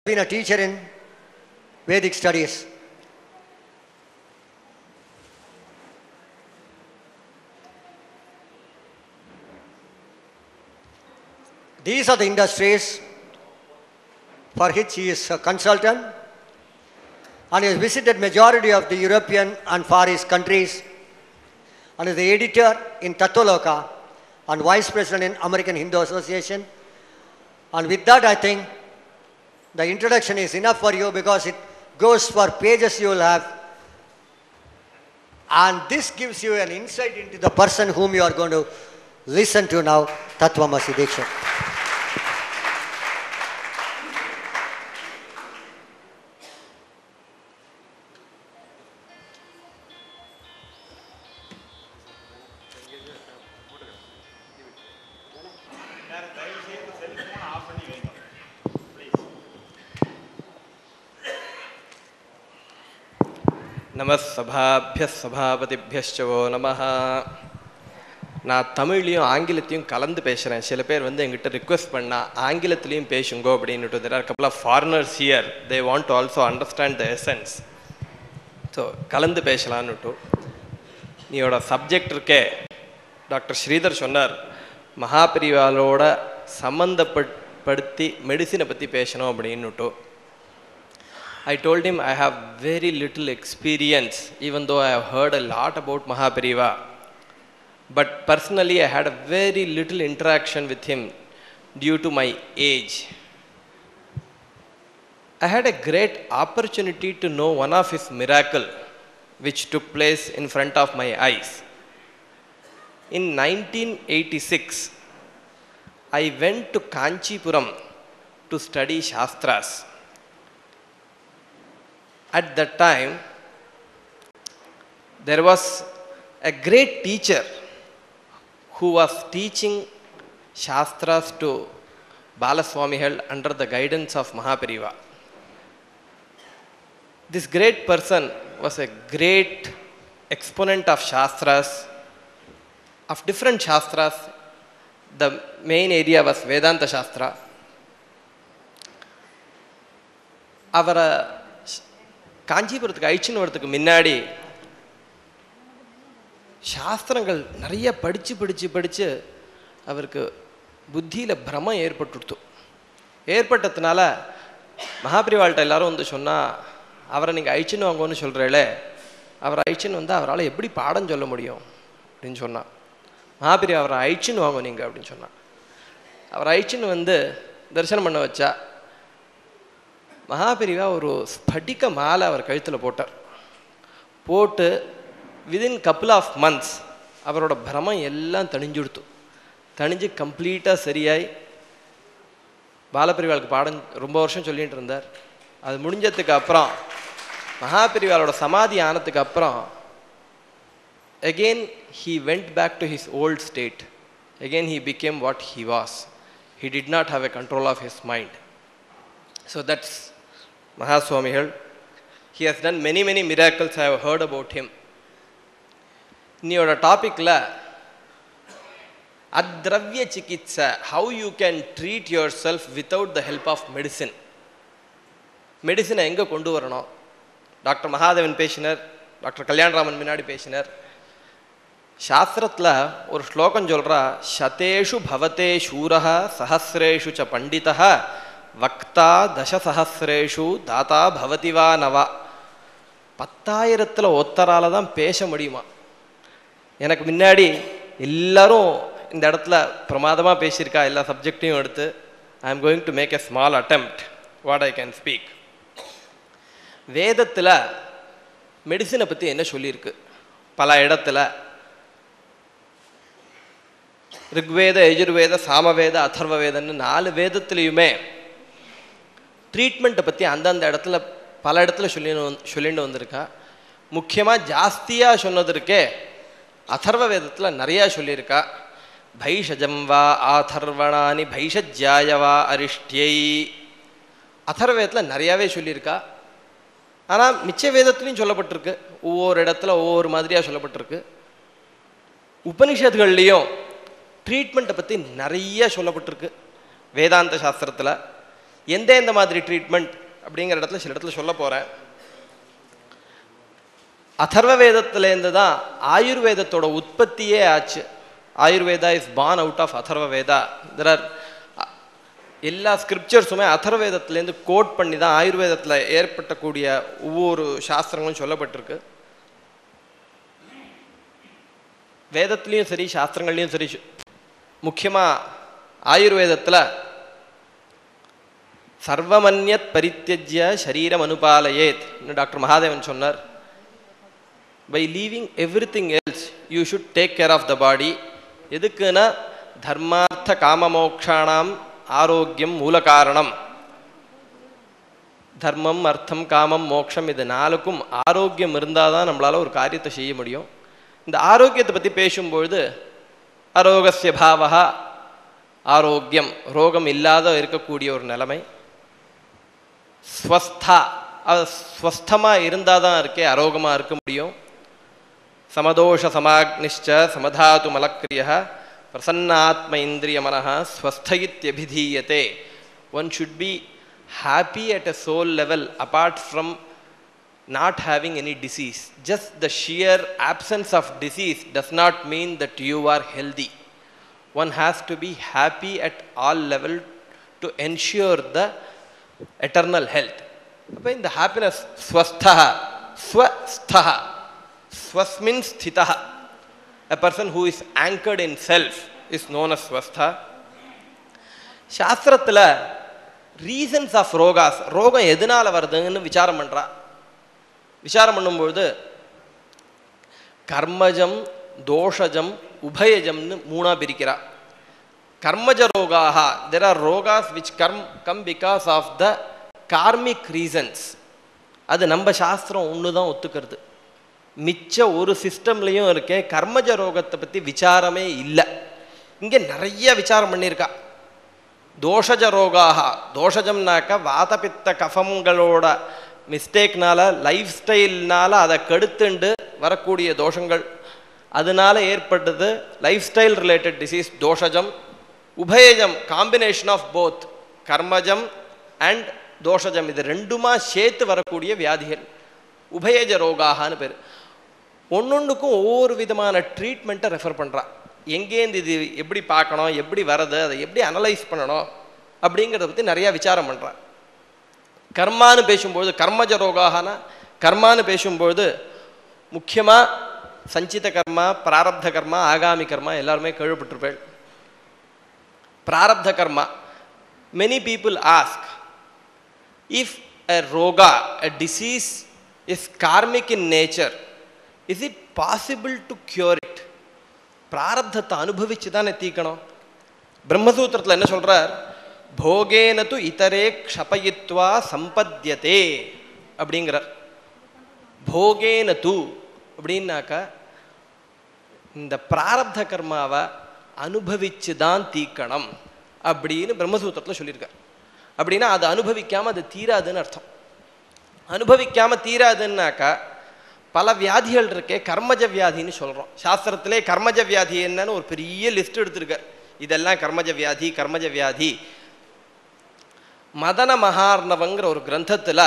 been a teacher in Vedic studies. These are the industries for which he is a consultant and he has visited majority of the European and Far East countries and is the editor in Tattoloka and vice president in American Hindu Association. And with that, I think the introduction is enough for you because it goes for pages you will have. And this gives you an insight into the person whom you are going to listen to now, Tattvamasi Dikshit. நம சபாபிய சபாபதிபியோ நம நான் தமிழ்லையும் ஆங்கிலத்தையும் கலந்து பேசுகிறேன் சில பேர் வந்து எங்கிட்ட ரிக்வெஸ்ட் பண்ணா ஆங்கிலத்திலையும் பேசுங்கோ அப்படின்னுட்டு there are couple of foreigners here they want to also understand the essence so கலந்து பேசலான்னுட்டு நீயோட சப்ஜெக்ட் இருக்கே டாக்டர் ஸ்ரீதர் சொன்னார் மகாபிரிவாலோட சம்மந்தப்படுத்தி மெடிசினை பற்றி பேசணும் அப்படின்னுட்டு I told him I have very little experience, even though I have heard a lot about Mahapariva. But personally, I had a very little interaction with him due to my age. I had a great opportunity to know one of his miracle which took place in front of my eyes. In 1986, I went to Kanchipuram to study Shastras. At that time, there was a great teacher who was teaching Shastras to Balaswamihal under the guidance of Mahapariva. This great person was a great exponent of Shastras, of different Shastras. The main area was Vedanta Shastra. அவரை காஞ்சிபுரத்துக்கு அழிச்சுன்னு வரதுக்கு முன்னாடி சாஸ்திரங்கள் நிறைய படித்து படித்து படித்து அவருக்கு புத்தியில் பிரமம் ஏற்பட்டுடுத்து ஏற்பட்டதுனால மகாபிரிவாள்கிட்ட எல்லாரும் வந்து சொன்னால் அவரை நீங்கள் அழிச்சுன்னு வாங்கன்னு சொல்கிறீங்களே அவரை அழிச்சுன்னு வந்து அவரால் எப்படி பாடம் சொல்ல முடியும் அப்படின்னு சொன்னான் மகாபிரி அவரை அழிச்சுன்னு வாங்க நீங்கள் அப்படின்னு சொன்னான் அவரை அழிச்சுன்னு வந்து தரிசனம் பண்ண வச்சா மகாபிரிவா ஒரு ஸ்படிக மாலை அவர் கழுத்தில் போட்டார் போட்டு விதின் கப்புள் ஆஃப் மந்த்ஸ் அவரோட பிரமம் எல்லாம் தணிஞ்சுடுத்து தணிஞ்சு கம்ப்ளீட்டாக சரியாய் பாலபிரிவாளுக்கு பாடம் ரொம்ப வருஷம் சொல்லிட்டு இருந்தார் அது முடிஞ்சதுக்கு அப்புறம் மகாபிரிவாலோட சமாதி ஆனதுக்கு அப்புறம் again he went back to his old state again he became what he was he did not have a control of his mind so that's Mahaswamigal. He has done many, many miracles. I have heard about him. இன்னையோட டாப்பிக்கில் அத்ரவ்ய சிகிச்சை how you can treat yourself without the help of medicine மெடிசினை எங்கே கொண்டு வரணும் doctor Mahadevan பேசினர் doctor Kalyanaraman முன்னாடி பேசினர் சாஸ்திரத்தில் ஒரு ஸ்லோகம் சொல்கிறா சதேஷு பவதே சூரः சஹசிரேஷு ச பண்டிதः வக்தா தசசஹசிரேஷு தாத்தா பவதிவா நவா பத்தாயிரத்தில் ஒத்தரால தான் பேச முடியுமா எனக்கு முன்னாடி எல்லாரும் இந்த இடத்துல பிரமாதமாக பேசியிருக்கா எல்லா சப்ஜெக்டையும் எடுத்து I am going to make a small attempt what I can speak வேதத்தில் மெடிசினை பற்றி என்ன சொல்லியிருக்கு பல இடத்துல ரிக்வேத எஜுர்வேத சாமவேத அதர்வ வேதன்னு நாலு வேதத்துலேயுமே ட்ரீட்மெண்ட்டை பற்றி அந்தந்த இடத்துல பல இடத்துல சொல்லி சொல்லிட்டு வந்திருக்கா முக்கியமாக ஜாஸ்தியாக சொன்னது இருக்கே அதர்வ வேதத்தில் நிறையா சொல்லியிருக்கா பைஷஜம் வா ஆதர்வணானி பைஷஜ்யாயவா அரிஷ்டியை அதர்வ வேதத்தில் நிறையாவே சொல்லியிருக்கா ஆனால் மிச்ச வேதத்துலையும் சொல்லப்பட்டிருக்கு ஒவ்வொரு இடத்துல ஒவ்வொரு மாதிரியாக சொல்லப்பட்டிருக்கு உபனிஷத்துகள்லேயும் ட்ரீட்மெண்ட்டை பற்றி நிறைய சொல்லப்பட்டிருக்கு வேதாந்த சாஸ்திரத்தில் எந்த எந்த மாதிரி ட்ரீட்மெண்ட் அப்படிங்கிற இடத்துல சில இடத்துல சொல்ல போகிறேன் அதர்வ வேதத்திலேருந்து தான் ஆயுர்வேதத்தோட உற்பத்தியே ஆச்சு Ayurveda is born out of Atharva Veda there are எல்லா ஸ்கிரிப்சர்ஸுமே அதர்வேதத்துலேருந்து கோட் பண்ணி தான் ஆயுர்வேதத்தில் ஏற்பட்டக்கூடிய ஒவ்வொரு சாஸ்திரங்களும் சொல்லப்பட்டிருக்கு வேதத்துலேயும் சரி சாஸ்திரங்கள்லையும் சரி முக்கியமாக ஆயுர்வேதத்தில் சர்வமன்யத் பரித்தியஜ்ய சரீரம் அனுபாலயேத் டாக்டர் மகாதேவன் சொன்னார் by leaving everything else you should take care of the body எதுக்குன்னா தர்மார்த்த காமமோக்ஷானாம் ஆரோக்கியம் மூல காரணம் தர்மம் அர்த்தம் காமம் மோட்சம் இது நாலுக்கும் ஆரோக்கியம் இருந்தால் தான் நம்மளால் ஒரு காரியத்தை செய்ய முடியும் இந்த ஆரோக்கியத்தை பற்றி பேசும்பொழுது அரோகசிய பாவகா ஆரோக்கியம் ரோகம் இல்லாத இருக்கக்கூடிய ஒரு நிலைமை ஸ்வஸ்தா அது ஸ்வஸ்தமாக இருந்தால் தான் இருக்கே அரோகமாக இருக்க முடியும் சமதோஷ சமாக்னிஷ்ச சமதாத்து மலக்கிரிய பிரசன்னாத்ம இந்திரிய மனः ஸ்வஸ்த இத்தியபிதீயத்தே one should be happy at a soul level apart from not having any disease. Just the sheer absence of disease does not mean that you are healthy. One has to be happy at all level to ensure the eternal health. அப்போ இந்த happiness ஸ்வஸ்தா ஸ்வஸ்தா ஸ்வஸ்மின் ஸ்திதா a person who is anchored in self is known as swastha சாஸ்திரத்தில் reasons of ரோகாஸ் ரோகம் எதனால் வருதுன்னு விசாரம் பண்ணுறா விசாரம் பண்ணும்பொழுது கர்மஜம் தோஷஜம் உபயஜம்னு மூணாக பிரிக்கிறா கர்மஜ ரோகாக தெர் ஆர் ரோகாஸ் விச் கர்ம் come because of the karmic reasons அது நம்ம சாஸ்திரம் ஒன்று தான் ஒத்துக்கிறது மிச்ச ஒரு சிஸ்டம்லேயும் இருக்கே கர்மஜ ரோகத்தை பற்றி விசாரமே இல்லை இங்கே நிறைய விசாரம் பண்ணியிருக்கா தோஷஜ ரோகாக தோஷஜம்னாக்க வாதபித்த கஃபங்களோட மிஸ்டேக்னால லைஃப் ஸ்டைல்னால அதை கெடுத்துண்டு வரக்கூடிய தோஷங்கள் அதனால ஏற்பட்டது லைஃப் ஸ்டைல் ரிலேட்டட் டிசீஸ் தோஷஜம் உபயஜம் காம்பினேஷன் ஆஃப் போத் கர்மஜம் அண்ட் தோஷஜம் இது ரெண்டுமா சேர்த்து வரக்கூடிய வியாதிகள் உபயஜ ரோகாகனு பேர் ஒன்னொன்றுக்கும் ஒவ்வொரு விதமான ட்ரீட்மெண்ட்டை ரெஃபர் பண்ணுறா எங்கேருந்து இது எப்படி பார்க்கணும் எப்படி வரது அதை எப்படி அனலைஸ் பண்ணணும் அப்படிங்கிறத பற்றி நிறையா விசாரம் பண்ணுறான் கர்மான்னு பேசும்பொழுது கர்மஜ ரோகாகனா கர்மான்னு பேசும்பொழுது முக்கியமாக சஞ்சித கர்மா பிராரப்த கர்மா ஆகாமி கர்மா எல்லாருமே கேள்விப்பட்டிருப்பேன் பிராரப்த கர்மா many people ask if a roga a disease is karmic in nature is it possible to cure it பிராரப்தத்தை அனுபவிச்சு தானே தீக்கணும் பிரம்மசூத்திரத்தில் என்ன சொல்றார் போகேன து இதரே க்ஷபயித்வா சம்பத்தியதே அப்படிங்கிறார் போகேன து அப்படின்னாக்கா இந்த பிராரப்த கர்மாவை அனுபவிச்சு தான் தீக்கணும் அப்படின்னு பிரம்மசூத்திரத்தில் சொல்லியிருக்கார் அப்படின்னா அதை அனுபவிக்காம அது தீராதுன்னு அர்த்தம் அனுபவிக்காம தீராதுன்னாக்கா பல வியாதிகள் இருக்கே கர்மஜ வியாதின்னு சொல்கிறோம் சாஸ்திரத்திலே கர்மஜ வியாதி என்னன்னு ஒரு பெரிய லிஸ்ட் எடுத்திருக்கார் இதெல்லாம் கர்மஜ வியாதி கர்மஜ வியாதி மதன மகார்ணவங்கிற ஒரு கிரந்தத்தில்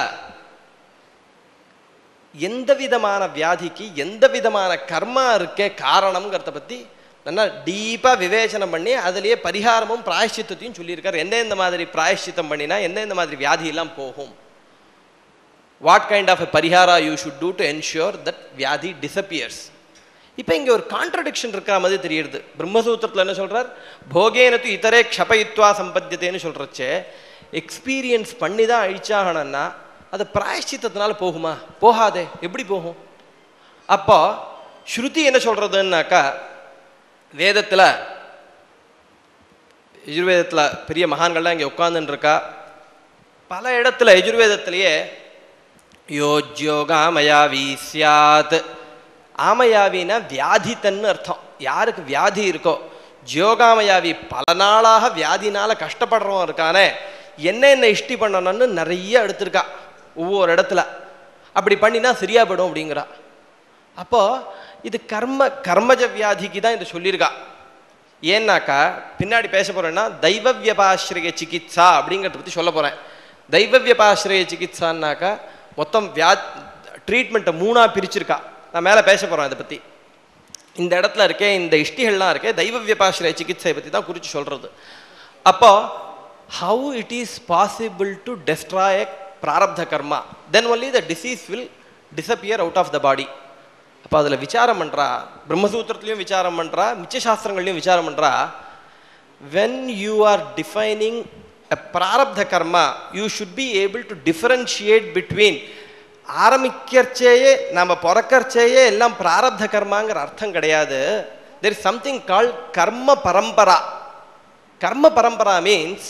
எந்த விதமான வியாதிக்கு எந்த விதமான கர்மா இருக்கே காரணம்ங்கிறத பற்றி நல்லா டீப்பாக விவேச்சனம் பண்ணி அதுலேயே பரிகாரமும் பிராயஷ்சித்தத்தையும் சொல்லியிருக்கார் எந்தெந்த மாதிரி பிராயஷ்சித்தம் பண்ணினா எந்தெந்த மாதிரி வியாதியெல்லாம் போகும் வாட் கைண்ட் ஆஃப் எ பரிகாரா you should do to ensure that வியாதி டிசப்பியர்ஸ் இப்போ இங்கே ஒரு கான்ட்ரடிக்ஷன் இருக்கிற மாதிரி தெரியுது பிரம்மசூத்திரத்தில் என்ன சொல்கிறார் போகேனத்து இதரே க்ஷபயித்வா சம்பத்தியத்தேன்னு சொல்கிறச்சே எக்ஸ்பீரியன்ஸ் பண்ணி தான் அழிச்சாகணும்னா அது பிராயஷ்சித்தத்தினால போகுமா போகாதே எப்படி போகும் அப்போ ஸ்ருதி என்ன சொல்கிறதுன்னாக்கா வேதத்தில் யஜுர்வேதத்தில் பெரிய மகான்கள்லாம் இங்கே உட்காந்துன்னு இருக்கா பல இடத்துல யஜுர்வேதத்திலேயே யோஜ்யோகாமயாவி சியாத் ஆமயாவினா வியாதித்தன்னு அர்த்தம் யாருக்கு வியாதி இருக்கோ ஜியோகாமயாவி பல நாளாக வியாதினால கஷ்டப்படுறவன் இருக்கானே என்ன என்ன இஷ்டி பண்ணணும்னு நிறைய எடுத்திருக்கா ஒவ்வொரு இடத்துல அப்படி பண்ணினா சரியா போயிடும் அப்படிங்கிறா அப்போ இது கர்ம கர்மஜ வியாதிக்கு தான் இதை சொல்லியிருக்கா ஏன்னாக்கா பின்னாடி பேச போறேன்னா தெய்வ வியபாசிரிய சிகிச்சா அப்படிங்கிறத பற்றி சொல்ல போகிறேன் தெய்வ வியபாசிரிய சிகிச்சான்னாக்கா மொத்தம் வியா ட்ரீட்மெண்ட்டை மூணாக பிரிச்சிருக்கா நான் மேலே பேச போகிறேன் அதை பற்றி இந்த இடத்துல இருக்கே இந்த இஷ்டிகள்லாம் இருக்கே தெய்வ வியபாசிரிய சிகிச்சையை பற்றி தான் குறித்து சொல்கிறது அப்போ how it is possible to destroy பிராரப்த கர்மா then only the disease will disappear out of the body அப்போ அதில் விசாரம் பண்ணுறா பிரம்மசூத்திரத்துலையும் விசாரம் பண்ணுறா மிச்ச சாஸ்திரங்கள்லையும் விசாரம் பண்ணுறா when you are defining a பிராரப்த கர்மா you should be able to differentiate between ஆரம்பிக்கிறச்சேயே நம்ம பிறக்கறச்சேயே எல்லாம் பிராரப்த கர்மாங்கிற அர்த்தம் கிடையாது தெர் இஸ் சம்திங் கால் கர்ம பரம்பரா கர்ம பரம்பரா மீன்ஸ்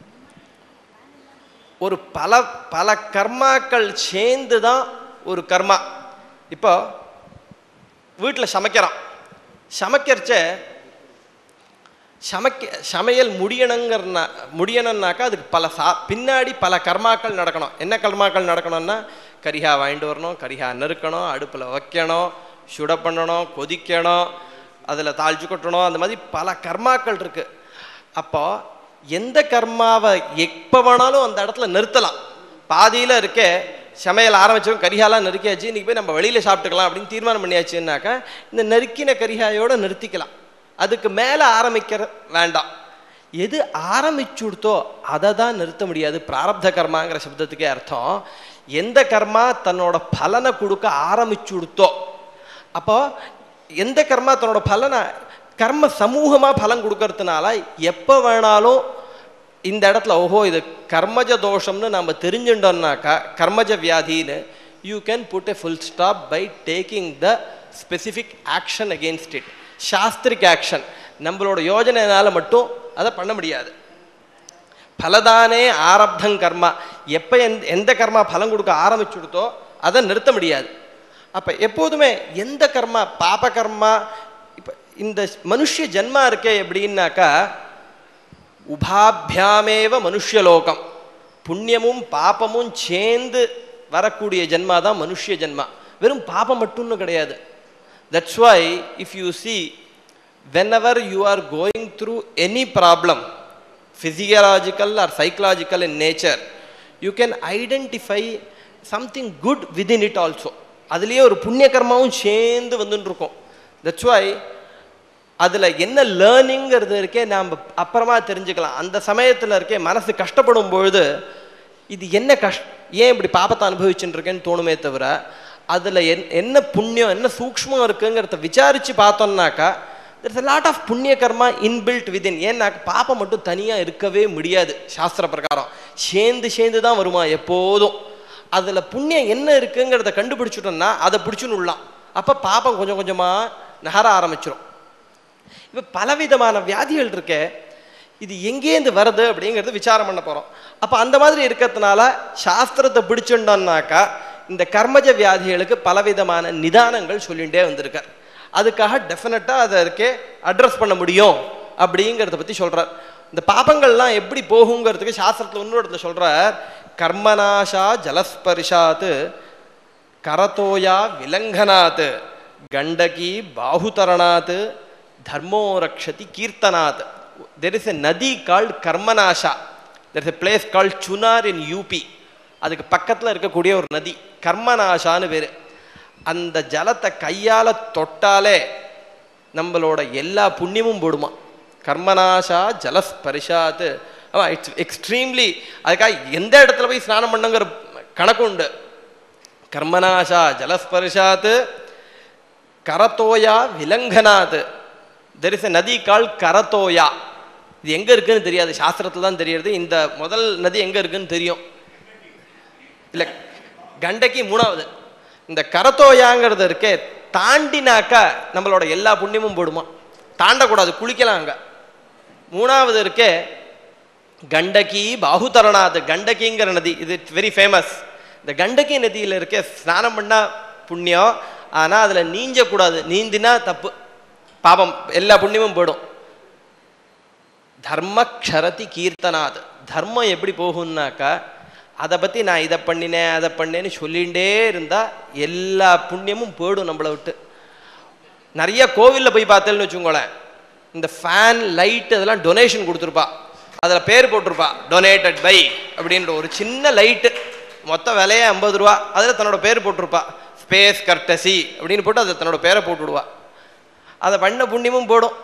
ஒரு பல பல கர்மாக்கள் சேர்ந்து தான் ஒரு கர்மா இப்போ வீட்டில் சமைக்கிறோம் சமைக்கிறச்ச சமைக்க சமையல் முடியணுங்கிறனா முடியணும்னாக்கா அதுக்கு பல சா பின்னாடி பல கர்மாக்கள் நடக்கணும் என்ன கர்மாக்கள் நடக்கணும்னா கரிகா வாங்கிட்டு வரணும் கரிகா நறுக்கணும் அடுப்பில் வைக்கணும் சுட பண்ணணும் கொதிக்கணும் அதில் தாழ்ச்சி கொட்டணும் அந்த மாதிரி பல கர்மாக்கள் இருக்குது அப்போ எந்த கர்மாவை எப்போ வேணாலும் அந்த இடத்துல நிறுத்தலாம் பாதியில் இருக்கே சமையல் ஆரம்பிச்சவங்க கரிகாலாம் நறுக்கியாச்சு இன்றைக்கி போய் நம்ம வெளியில் சாப்பிட்டுக்கலாம் அப்படின்னு தீர்மானம் பண்ணியாச்சுன்னாக்கா இந்த நறுக்கின கரிகாயோடு நிறுத்திக்கலாம் அதுக்கு மேலே ஆரம்பிக்கிற வேண்டாம் எது ஆரம்பிச்சுடுத்தோ அதை தான் நிறுத்த முடியாது பிராரப்த கர்மாங்கிற சப்தத்துக்கே அர்த்தம் எந்த கர்மா தன்னோட பலனை கொடுக்க ஆரம்பிச்சுடுத்தோ அப்போ எந்த கர்மா தன்னோட பலனை கர்ம சமூகமாக பலன் கொடுக்கறதுனால எப்போ வேணாலும் இந்த இடத்துல ஓஹோ இது கர்மஜ தோஷம்னு நம்ம தெரிஞ்சுட்டோம்னாக்கா கர்மஜ வியாதின்னு you can put a full stop by taking the specific action against it சாஸ்திரிக் ஆக்ஷன் நம்மளோட யோஜனைனால மட்டும் அதை பண்ண முடியாது பலதானே ஆரப்தம் கர்மா எப்போ எந்த எந்த கர்மா பலன் கொடுக்க ஆரம்பிச்சுடுதோ அதை நிறுத்த முடியாது அப்போ எப்போதுமே எந்த கர்மா பாப கர்மா இப்போ இந்த மனுஷ ஜென்மா இருக்கே எப்படின்னாக்கா உபாபியாமேவ மனுஷலோகம் புண்ணியமும் பாபமும் சேர்ந்து வரக்கூடிய ஜென்மா தான் மனுஷ ஜென்மா வெறும் பாபம் மட்டும்னு கிடையாது that's why if you see whenever you are going through any problem physiological or psychological in nature you can identify something good within it also அதுலேயே ஒரு புண்ணிய கர்மாவும் சேர்ந்து வந்துட்டு இருக்கும் தட்ஸ் வை அதில் என்ன லேர்னிங்கிறது இருக்கே நாம் அப்புறமா தெரிஞ்சுக்கலாம் அந்த சமயத்தில் இருக்கே மனசு கஷ்டப்படும் பொழுது இது என்ன கஷ் ஏன் இப்படி பாப்பத்தை அனுபவிச்சுட்டு இருக்கேன்னு தோணுமே தவிர அதில் என் என்ன புண்ணியம் என்ன சூக்ஷ்மம் இருக்குங்கிறத விசாரித்து பார்த்தோம்னாக்கா there's a லாட் ஆஃப் புண்ணிய கர்மா இன்பில்ட் விதின் ஏன்னாக்க பாப்பம் மட்டும் தனியாக இருக்கவே முடியாது சாஸ்திர பிரகாரம் சேர்ந்து சேர்ந்து தான் வருமா எப்போதும் அதில் புண்ணியம் என்ன இருக்குங்கிறத கண்டுபிடிச்சிட்டோம்னா அதை பிடிச்சுன்னு உள்ளாம் அப்போ பாப்பம் கொஞ்சம் கொஞ்சமாக நகர ஆரம்பிச்சிடும் இப்போ பலவிதமான வியாதிகள் இருக்கே இது எங்கேருந்து வருது அப்படிங்கிறது விசாரம் பண்ண போகிறோம் அப்போ அந்த மாதிரி இருக்கிறதுனால சாஸ்திரத்தை பிடிச்சுட்டோம்னாக்கா இந்த கர்மஜ வியாதிகளுக்கு பலவிதமான நிதானங்கள் சொல்லிகிட்டே வந்திருக்கார் அதுக்காக டெஃபினட்டாக அதை இருக்கே அட்ரஸ் பண்ண முடியும் அப்படிங்கிறத பற்றி சொல்கிறார் இந்த பாபங்கள்லாம் எப்படி போகுங்கிறதுக்கு சாஸ்திரத்தில் இன்னொரு இடத்துல சொல்கிறார் கர்மநாசா ஜலஸ்பர்ஷாத்து கரத்தோயா விலங்கனாத் கண்டகி பாகுதரணாத் தர்மோ ரக்ஷதி கீர்த்தனாத் there is a nadi called Karmanasha there is a place called Chunar in UP அதுக்கு பக்கத்தில் இருக்கக்கூடிய ஒரு நதி கர்மநாஷான்னு பேர் அந்த ஜலத்தை கையால் தொட்டாலே நம்மளோட எல்லா புண்ணியமும் போடுமா கர்மநாஷா ஜலஸ்பரிஷாத்து ஆமாம் இட்ஸ் எக்ஸ்ட்ரீம்லி அதுக்காக எந்த இடத்துல போய் ஸ்நானம் பண்ணுங்கிற கணக்கு உண்டு கர்மநாஷா ஜலஸ்பர்ஷாத் கரத்தோயா விலங்கனாத் தெர் இஸ் எ நதி கால் கரத்தோயா இது எங்கே இருக்குன்னு தெரியாது சாஸ்திரத்தில் தான் தெரியறது இந்த முதல் நதி எங்கே இருக்குன்னு தெரியும் இல்லை கண்டக்கி மூணாவது இந்த கரத்தோயாங்கிறது இருக்கே தாண்டினாக்கா நம்மளோட எல்லா புண்ணியமும் போடுமா தாண்டக்கூடாது குளிக்கலாம் அங்கே மூணாவது இருக்கே கண்டகி பாகுதரணாத் கண்டகிங்கிற நதி இது வெரி ஃபேமஸ் இந்த கண்டகி நதியில் இருக்க ஸ்நானம் பண்ணால் புண்ணியம் ஆனால் அதில் நீஞ்சக்கூடாது நீந்தினா தப்பு பாபம் எல்லா புண்ணியமும் போயிடும் தர்ம க்ஷரதி கீர்த்தனாத் தர்மம் எப்படி போகும்னாக்கா அதை பற்றி நான் இதை பண்ணினேன் அதை பண்ணேன்னு சொல்லிகிட்டே இருந்தால் எல்லா புண்ணியமும் போயிடும் நம்மளை விட்டு நிறைய கோவிலில் போய் பார்த்தேன்னு வச்சுக்கோங்களேன் இந்த ஃபேன் லைட் அதெல்லாம் டொனேஷன் கொடுத்துருப்பா அதில் பேர் போட்டிருப்பா டொனேட்டட் பை அப்படின்ற ஒரு சின்ன லைட்டு மொத்த விலையே ஐம்பது ரூபா அதில் தன்னோட பேர் போட்டிருப்பா ஸ்பேஸ் கர்டசி அப்படின்னு போட்டு அதில் தன்னோட பேரை போட்டுவிடுவா அதை பண்ண புண்ணியமும் போடும்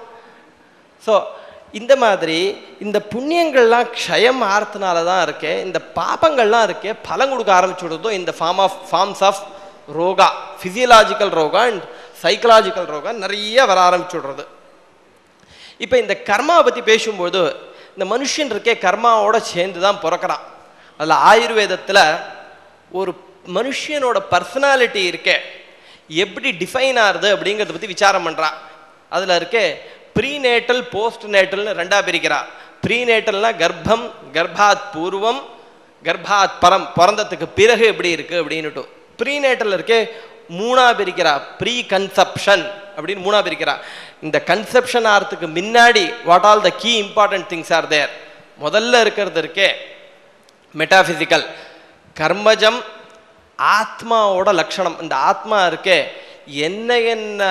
ஸோ இந்த மாதிரி இந்த புண்ணியங்கள்லாம் க்ஷயம் ஆறதுனால தான் இருக்கே இந்த பாபங்கள்லாம் இருக்கே பலம் கொடுக்க ஆரம்பிச்சு விடுறதோ இந்த ஃபார்ம் ஆஃப் ஃபார்ம்ஸ் ஆஃப் ரோகா ஃபிசியலாஜிக்கல் ரோகா அண்ட் சைக்கலாஜிக்கல் ரோகா நிறைய வர ஆரம்பிச்சு விடுறது இப்போ இந்த கர்மாவை பற்றி பேசும்போது இந்த மனுஷன் இருக்கே கர்மாவோட சேர்ந்து தான் பிறக்கிறான் அதில் ஆயுர்வேதத்தில் ஒரு மனுஷனோட பர்சனாலிட்டி இருக்கே எப்படி டிஃபைன் ஆகுது அப்படிங்கிறத பற்றி விசாரம் பண்ணுறா அதில் இருக்கே ப்ரீநேட்டல் போஸ்ட் நேட்டல்னு ரெண்டாக பிரிக்கிறா ப்ரீநேட்டல்னா கர்ப்பம் கர்ப்பாத் பூர்வம் கர்ப்பாத் பரம் பிறந்ததுக்கு பிறகு எப்படி இருக்கு அப்படின்னுட்டு ப்ரீநேட்டல் இருக்கே மூணா பிரிக்கிறா ப்ரீ கன்செப்ஷன் அப்படின்னு மூணா பிரிக்கிறா இந்த கன்செப்ஷன் ஆகிறதுக்கு முன்னாடி what all the key important things are there முதல்ல இருக்கிறது இருக்கே மெட்டாஃபிசிக்கல் கர்மஜம் ஆத்மாவோட லட்சணம் இந்த ஆத்மா இருக்கே என்ன என்ன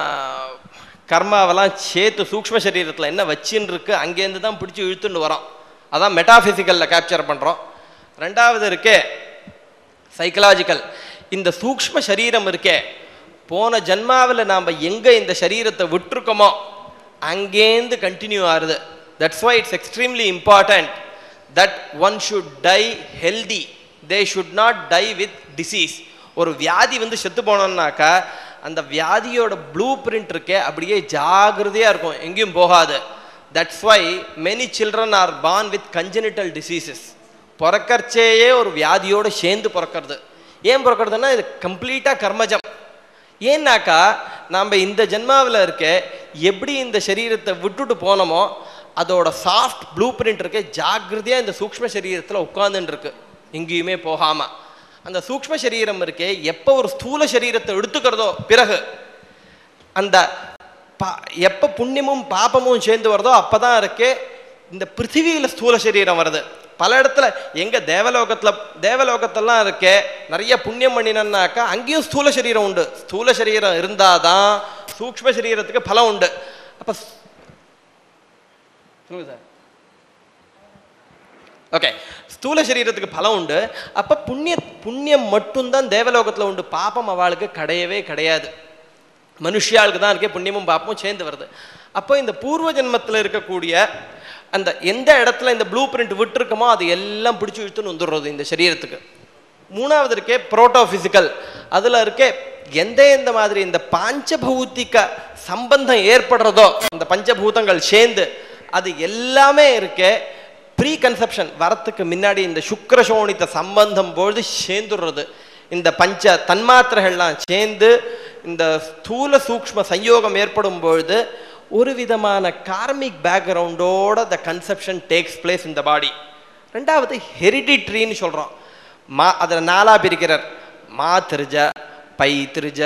கர்மாவெல்லாம் சேர்த்து சூக்ஷ்ம சரீரத்தில் என்ன வச்சின்னு இருக்கு அங்கேருந்து தான் பிடிச்சி இழுத்துட்டு வரோம் அதான் மெட்டாஃபிசிக்கலில் கேப்சர் பண்ணுறோம் ரெண்டாவது இருக்கே சைக்கலாஜிக்கல் இந்த சூக்ஷ்ம சரீரம் இருக்கே போன ஜன்மாவில் நாம் எங்கே இந்த சரீரத்தை விட்டுருக்கோமோ அங்கேருந்து கண்டினியூ ஆகுது that's why it's extremely important that one should die healthy they should not die with disease ஒரு வியாதி வந்து செத்து போனோம்னாக்கா அந்த வியாதியோட ப்ளூ பிரிண்ட் இருக்கே அப்படியே ஜாகிரதையாக இருக்கும் எங்கேயும் போகாது that's why many children are born with congenital diseases பிறக்கறச்சேயே ஒரு வியாதியோடு சேர்ந்து பிறக்கிறது ஏன் பிறக்கிறதுனா இது கம்ப்ளீட்டாக கர்மஜம் ஏன்னாக்கா நாம் இந்த ஜென்மாவில் இருக்க எப்படி இந்த சரீரத்தை விட்டுட்டு போனோமோ அதோட சாஃப்ட் ப்ளூ பிரிண்ட் இருக்க ஜாக்கிரதையாக இந்த சூக்ஷ்ம சரீரத்தில் உட்காந்துட்டு இருக்கு எங்கேயுமே போகாமல் அந்த சூக்ஷ்ம சரீரம் இருக்கே எப்போ ஒரு ஸ்தூல சரீரத்தை எடுத்துக்கிறதோ பிறகு அந்த பா எப்போ புண்ணியமும் பாபமும் சேர்ந்து வருதோ அப்போ தான் இருக்கே இந்த பிருத்திவியில் ஸ்தூல சரீரம் வருது பல இடத்துல எங்க தேவலோகத்துல தேவலோகத்தெல்லாம் இருக்கே நிறைய புண்ணியம் பண்ணினன்னாக்கா அங்கேயும் ஸ்தூல சரீரம் உண்டு ஸ்தூல சரீரம் இருந்தாதான் சூக்ஷ்ம சரீரத்துக்கு பலம் உண்டு அப்ப ஸ்- சொல்லுங்க சார் ஓகே ஸ்தூல சரீரத்துக்கு பலம் உண்டு அப்ப புண்ணிய புண்ணியம் மட்டும்தான் தேவலோகத்துல உண்டு பாபம் அவளுக்கு கிடையவே கிடையாது மனுஷியாளுக்கு தான் இருக்கே புண்ணியமும் பாப்பமும் சேர்ந்து வருது அப்போ இந்த பூர்வ ஜென்மத்தில் இருக்கக்கூடிய அந்த எந்த இடத்துல இந்த ப்ளூ பிரிண்ட் விட்டுருக்கோமோ அது எல்லாம் பிடிச்சி இழுத்துன்னு வந்துடுறது இந்த சரீரத்துக்கு மூணாவது இருக்கே புரோட்டோ ஃபிசிக்கல் அதில் இருக்கே எந்த எந்த மாதிரி இந்த பாஞ்சபௌத்திக சம்பந்தம் ஏற்படுறதோ இந்த பஞ்சபூதங்கள் சேர்ந்து அது எல்லாமே இருக்கே ப்ரீ கன்செப்ஷன் வரத்துக்கு முன்னாடி இந்த சுக்கிரசோணித்த சம்பந்தம் பொழுது சேர்ந்துடுறது இந்த பஞ்ச தன்மாத்திரைகள்லாம் சேர்ந்து இந்த ஸ்தூல சூக்ஷ்ம சயோகம் ஏற்படும் பொழுது ஒரு விதமான கார்மிக் பேக்ரவுண்டோட த கன்செப்ஷன் டேக்ஸ் பிளேஸ் இந்த பாடி ரெண்டாவது ஹெரிடிட்ரின்னு சொல்கிறோம் மா அதில் நாலா பிரிக்கிறார் மா திருஜ பை திருஜ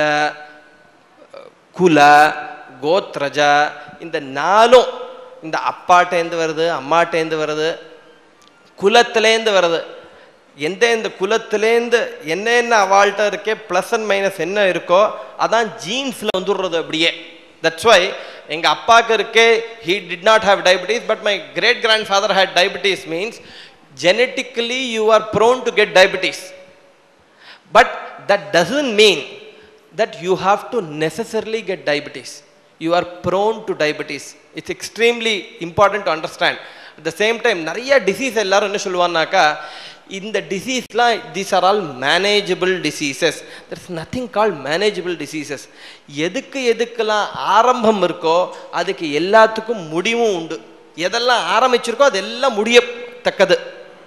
குல கோத்ரஜ இந்த நாலும் இந்த அப்பாட்டேந்து வருது அம்மாட்டேந்து வருது குலத்திலேந்து வருது எந்த எந்த குலத்திலேந்து என்னென்ன அவாள்கிட்ட இருக்கே ப்ளஸ் அண்ட் மைனஸ் என்ன இருக்கோ அதான் ஜீன்ஸில் வந்துடுறது அப்படியே தட்ஸ் வை எங்கள் அப்பாவுக்கு இருக்கே he did not have diabetes but my great grandfather had diabetes means genetically you are prone to get diabetes But that doesn't mean that you have to necessarily get diabetes. You are prone to diabetes. It's extremely important to understand. At the same time, நிறைய disease எல்லாரும் என்ன சொல்லுவான்னாக்கா இந்த டிசீஸ்லாம் these are all manageable diseases there is nothing call manageable diseases எதுக்கு எதுக்கெல்லாம் ஆரம்பம் இருக்கோ அதுக்கு எல்லாத்துக்கும் முடிவும் உண்டு எதெல்லாம் ஆரம்பிச்சிருக்கோ அதெல்லாம் முடியத்தக்கது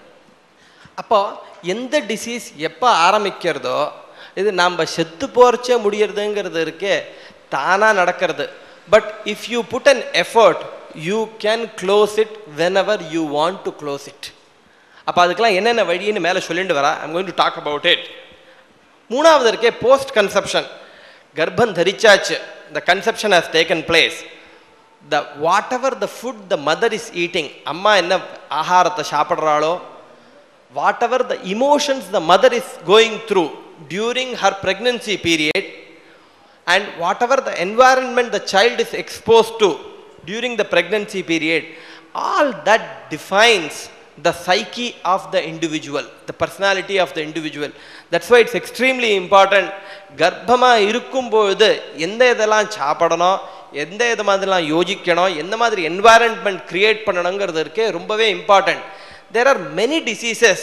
அப்போ எந்த டிசீஸ் எப்போ ஆரம்பிக்கிறதோ இது நம்ம செத்து போறச்சே முடியறதுங்கிறது இருக்கே தானாக நடக்கிறது but if you put an effort you can close it whenever you want to close it அப்போ அதுக்கெல்லாம் என்னென்ன வழின்னு மேலே சொல்லிட்டு வரா I'm going to talk about it மூணாவது இருக்கே போஸ்ட் கன்செப்ஷன் கர்ப்பம் தரிச்சாச்சு the conception has taken place the whatever the food the mother is eating அம்மா என்ன ஆகாரத்தை சாப்பிட்றாளோ whatever the emotions the mother is going through during her pregnancy period and whatever the environment the child is exposed to during the pregnancy period all that defines the psyche of the individual the personality of the individual that's why it's extremely important கர்ப்பமா இருக்கும்பொழுது எந்த இதெல்லாம் சாப்பிடணும் எந்த இது மாதிரிலாம் யோசிக்கணும் எந்த மாதிரி என்வாயரன்மெண்ட் கிரியேட் பண்ணணுங்கிறது இருக்கே ரொம்பவே important there are many diseases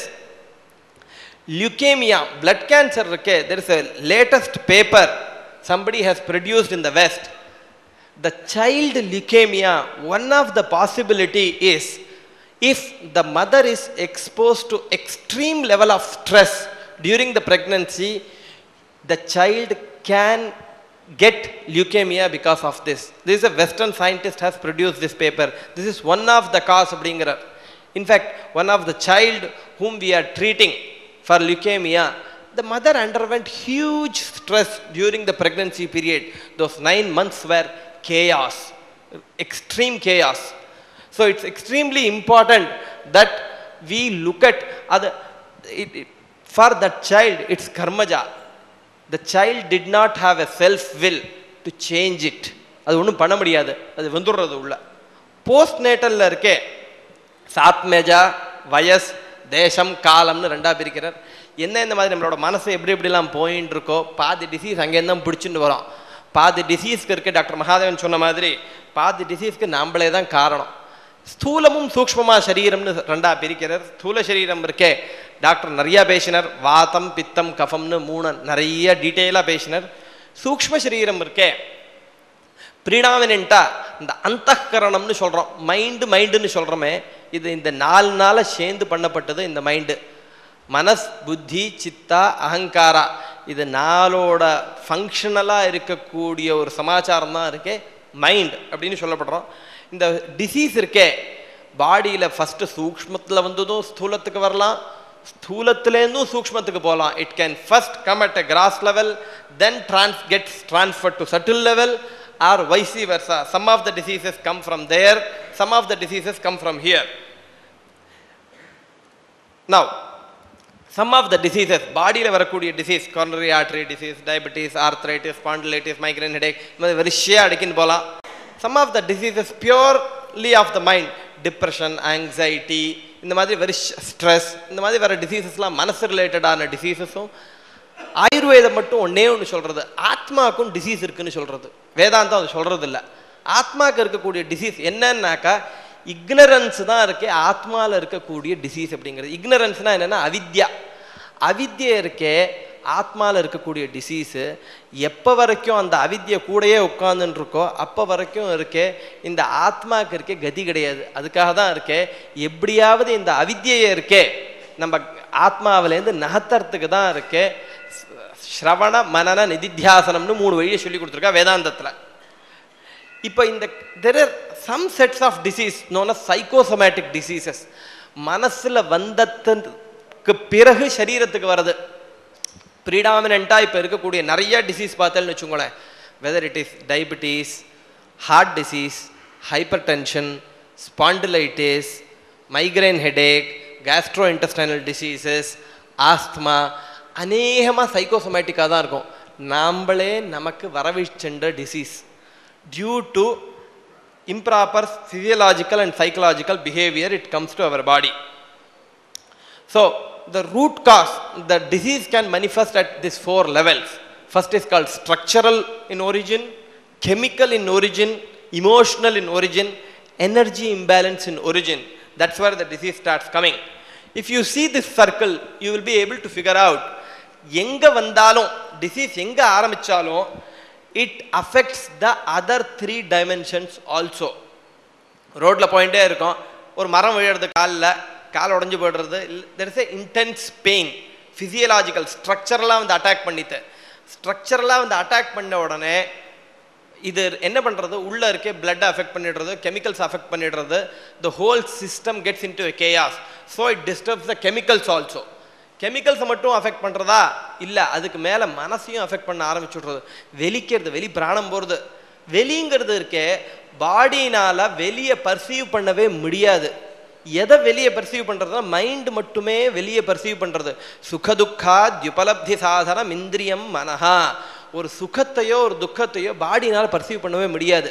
leukemia blood cancer இருக்கே there is a latest paper somebody has produced in the west the child leukemia one of the possibility is if the mother is exposed to extreme level of stress during the pregnancy the child can get leukemia because of this this is a western scientist has produced this paper this is one of the cause அப்படிங்கிறார் in fact one of the child whom we are treating for leukemia the mother underwent huge stress during the pregnancy period those 9 months were chaos extreme chaos so it's extremely important that we look at other it, it- for that child it's karmaja the child did not have a self will to change it அது ஒன்றும் பண்ண முடியாது அது வந்துடுறது உள்ள post நேட்டலில் இருக்கே சாத்மேஜா வயஸ் தேசம் காலம்னு ரெண்டா பிரிக்கிறார் என்ன இந்த மாதிரி நம்மளோட மனசு எப்படி எப்படிலாம் போயின்னு இருக்கோ பாதி டிசீஸ் அங்கேருந்து தான் பிடிச்சிட்டு வரோம் பாதி டிசீஸ்க்கு இருக்க டாக்டர் மகாதேவன் சொன்ன மாதிரி பாதி டிசீஸ்க்கு நாம்ளே தான் காரணம் ஸ்தூலமும் சூக்ஷ்மமா சரீரம்னு ரெண்டா பிரிக்கிறார் ஸ்தூல சரீரம் இருக்கே டாக்டர் நிறைய பேசினார் வாதம் பித்தம் கஃபம்னு மூணு நிறைய டீட்டெயிலாக பேசினார் சூக்ஷ்ம சரீரம் இருக்கே ப்ரீடாமினண்ட்டாக இந்த அந்தఃகரணம்னு சொல்கிறோம் மைண்டு மைண்டுன்னு சொல்கிறோமே இது இந்த நாலு நாளை சேர்ந்து பண்ணப்பட்டது இந்த மைண்டு மனஸ் புத்தி சித்தா அகங்காரா இது நாளோட ஃபங்க்ஷனலாக இருக்கக்கூடிய ஒரு சமாச்சாரம் தான் இருக்கே மைண்ட் அப்படின்னு சொல்லப்படுறோம் இந்த டிசீஸ் இருக்கே பாடியில் ஃபஸ்ட்டு சூக்ஷ்மத்தில் வந்ததும் ஸ்தூலத்துக்கு வரலாம் ஸ்தூலத்துலேருந்தும் சூக்ஷ்மத்துக்கு போகலாம் it can first come at a gross level then trans gets transfer to subtle level or vice versa some of the diseases come from there some of the diseases come from here now some of the diseases பாடியில் வரக்கூடிய disease coronary artery disease diabetes arthritis spondylitis migraine headache இந்த மாதிரி வரிசையாக அடிக்கின்னு போகலாம் some of the diseases purely of the mind depression anxiety இந்த மாதிரி very stress இந்த மாதிரி வர டிசீசஸ்லாம் மனசு ரிலேட்டடான டிசீசஸும் ஆயுர்வேதம் மட்டும் ஒன்றே ஒன்று சொல்கிறது ஆத்மாவுக்கும் டிசீஸ் இருக்குன்னு சொல்கிறது வேதாந்தம் அது சொல்கிறது இல்லை ஆத்மாவுக்கு இருக்கக்கூடிய டிசீஸ் என்னன்னாக்கா இக்னரன்ஸ் தான் இருக்கே ஆத்மாவில் இருக்கக்கூடிய டிசீஸ் அப்படிங்கிறது இக்னரன்ஸ்னால் என்னென்னா அவித்யா அவித்யை இருக்கே ஆத்மாவில் இருக்கக்கூடிய டிசீஸு எப்போ வரைக்கும் அந்த அவித்யை கூடயே உட்காந்துன்னு இருக்கோ அப்போ வரைக்கும் இருக்கே இந்த ஆத்மாவுக்கு இருக்கே கதி கிடையாது அதுக்காக தான் இருக்கே எப்படியாவது இந்த அவித்யையே இருக்கே நம்ம ஆத்மாவிலேருந்து நகர்த்துறதுக்கு தான் இருக்கே ஸ்ரவண மனன நிதித்தியாசனம்னு மூணு வழியை சொல்லி கொடுத்துருக்கா வேதாந்தத்தில் இப்போ இந்த there are some sets of disease known psychosomatic diseases மனசில் வந்ததுக்கு பிறகு சரீரத்துக்கு வருது ப்ரீடாமினண்ட்டாக இப்போ இருக்கக்கூடிய நிறைய டிசீஸ் பார்த்தேன்னு வச்சுக்கோங்களேன் whether it is diabetes heart disease hypertension spondylitis migraine headache gastro intestinal diseases asthma அநேகமாக சைக்கோசோமேட்டிக்காக தான் இருக்கும் நாம்ளே நமக்கு வரவிச்சென்ற disease due to improper physiological and psychological behavior it comes to our body so the root cause the disease can manifest at these four levels first is called structural in origin chemical in origin emotional in origin energy imbalance in origin that's where the disease starts coming if you see this circle you will be able to figure out எங்க வந்தாலும் disease எங்க ஆரம்பிச்சாலும் it affects the other three dimensions also ரோட்டில் போயிட்டே இருக்கோம் ஒரு மரம் விழுறது காலில் கால் உடஞ்சி போய்டுறது there is a intense pain physiological ஸ்ட்ரக்சரெலாம் வந்து அட்டாக் பண்ணிட்டு ஸ்ட்ரக்சரெலாம் வந்து அட்டாக் பண்ண உடனே இது என்ன பண்ணுறது உள்ளே இருக்கே பிளட்டை அஃபெக்ட் பண்ணிடுறது கெமிக்கல்ஸ் அஃபெக்ட் பண்ணிடுறது the whole system gets into chaos so it disturbs the chemicals also கெமிக்கல்ஸை மட்டும் அஃபெக்ட் பண்ணுறதா இல்லை அதுக்கு மேலே மனசையும் அஃபெக்ட் பண்ண ஆரம்பிச்சுடுறது வெளிக்கிறது வெளி பிராணம் போகிறது வெளிங்கிறது இருக்கே பாடினால் வெளியே பர்சீவ் பண்ணவே முடியாது எதை வெளியே பர்சீவ் பண்ணுறதுனா மைண்டு மட்டுமே வெளியே பர்சீவ் பண்ணுறது சுகதுக்கா துபலப்தி சாதனம் இந்திரியம் மனஹா ஒரு சுகத்தையோ ஒரு துக்கத்தையோ பாடினால் பர்சீவ் பண்ணவே முடியாது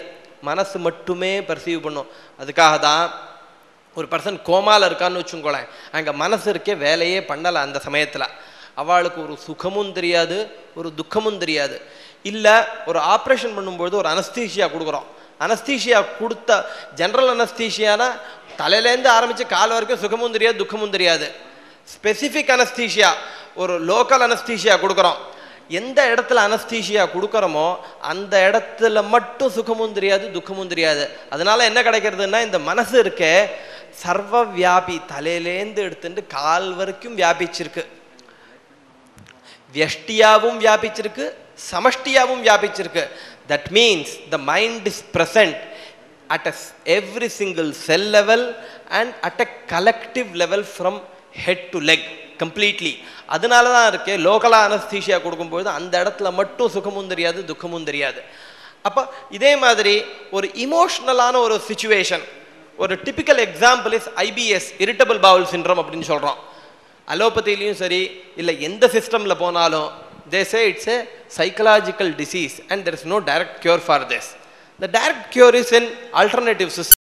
மனசு மட்டுமே பர்சீவ் பண்ணும் அதுக்காக தான் ஒரு பர்சன் கோமால இருக்கான்னு வச்சுக்கோங்களேன் அங்கே மனசு இருக்கே வேலையே பண்ணலை அந்த சமயத்தில் அவளுக்கு ஒரு சுகமும் தெரியாது ஒரு துக்கமும் தெரியாது இல்லை ஒரு ஆப்ரேஷன் பண்ணும்பொழுது ஒரு அனஸ்தீஷியா கொடுக்குறோம் அனஸ்தீஷியா கொடுத்த ஜென்ரல் அனஸ்தீஷியானா தலையிலேருந்து ஆரம்பித்து கால் வரைக்கும் சுகமும் தெரியாது துக்கமும் தெரியாது ஸ்பெசிஃபிக் அனஸ்தீஷியா ஒரு லோக்கல் அனஸ்தீஷியா கொடுக்குறோம் எந்த இடத்துல அனஸ்தீஷியா கொடுக்குறோமோ அந்த இடத்துல மட்டும் சுகமும் தெரியாது துக்கமும் தெரியாது அதனால என்ன கிடைக்கிறதுன்னா இந்த மனசு இருக்கே சர்வ வியாபி தலையிலேந்து எடுத்துட்டு கால் வரைக்கும் வியாபிச்சிருக்கு வியஷ்டியாவும் வியாபிச்சிருக்கு சமஷ்டியாவும் வியாபிச்சிருக்கு that means the mind is present at a s- every single cell level and at a collective level from head to leg completely அதனால தான் இருக்கே லோக்கலாக அனஸ்தீஷியா கொடுக்கும்போது அந்த இடத்துல மட்டும் சுகமும் தெரியாது துக்கமும் தெரியாது அப்போ இதே மாதிரி ஒரு இமோஷ்னலான ஒரு சுச்சுவேஷன் ஒரு typical example is IBS irritable bowel syndrome அப்படின்னு சொல்கிறோம் அலோபதிலையும் சரி இல்லை எந்த சிஸ்டமில் போனாலும் they say it's a psychological disease and there is no direct cure for this the direct cure is in alternative system